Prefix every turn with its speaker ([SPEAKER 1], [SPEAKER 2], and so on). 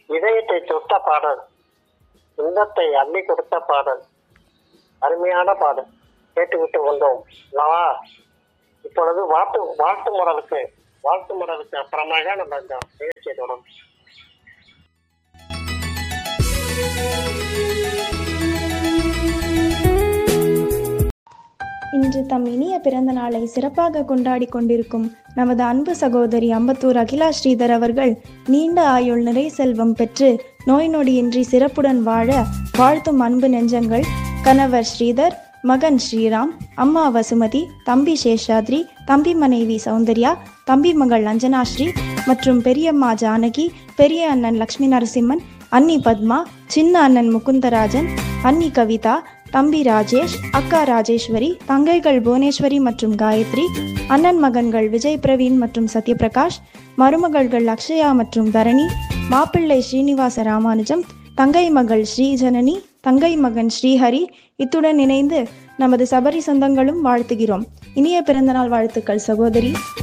[SPEAKER 1] இதயத்தை தொட்ட பாடல் இன்பத்தை அள்ளி கொடுத்த பாடல் அருமையான பாடல் கேட்டுவிட்டு வந்தோம் அல்லவா இப்பொழுது வாழ்த்து வாழ்த்து முடலுக்கு வாழ்த்து முடலுக்கு அப்புறமாக நம்ம இந்த நிகழ்ச்சியை தொடரும்
[SPEAKER 2] இன்று தம் இனிய பிறந்த நாளை சிறப்பாக கொண்டாடி கொண்டிருக்கும் நமது அன்பு சகோதரி அம்பத்தூர் அகிலா ஸ்ரீதர் அவர்கள் நீண்ட ஆயுள் நிறை செல்வம் பெற்று நோய் நொடியின்றி சிறப்புடன் வாழ வாழ்த்தும் அன்பு நெஞ்சங்கள் கணவர் ஸ்ரீதர் மகன் ஸ்ரீராம் அம்மா வசுமதி தம்பி சேஷாத்ரி தம்பி மனைவி சௌந்தர்யா தம்பி மகள் அஞ்சனாஸ்ரீ மற்றும் பெரியம்மா ஜானகி பெரிய அண்ணன் லக்ஷ்மி நரசிம்மன் அன்னி பத்மா சின்ன அண்ணன் முகுந்தராஜன் அன்னி கவிதா தம்பி ராஜேஷ் அக்கா ராஜேஸ்வரி தங்கைகள் புவனேஸ்வரி மற்றும் காயத்ரி அண்ணன் மகன்கள் விஜய் பிரவீன் மற்றும் சத்யபிரகாஷ் மருமகள்கள் அக்ஷயா மற்றும் தரணி மாப்பிள்ளை ஸ்ரீனிவாச ராமானுஜம் தங்கை மகள் ஸ்ரீஜனனி தங்கை மகன் ஸ்ரீஹரி இத்துடன் இணைந்து நமது சபரி சொந்தங்களும் வாழ்த்துகிறோம் இனிய பிறந்தநாள் வாழ்த்துக்கள் சகோதரி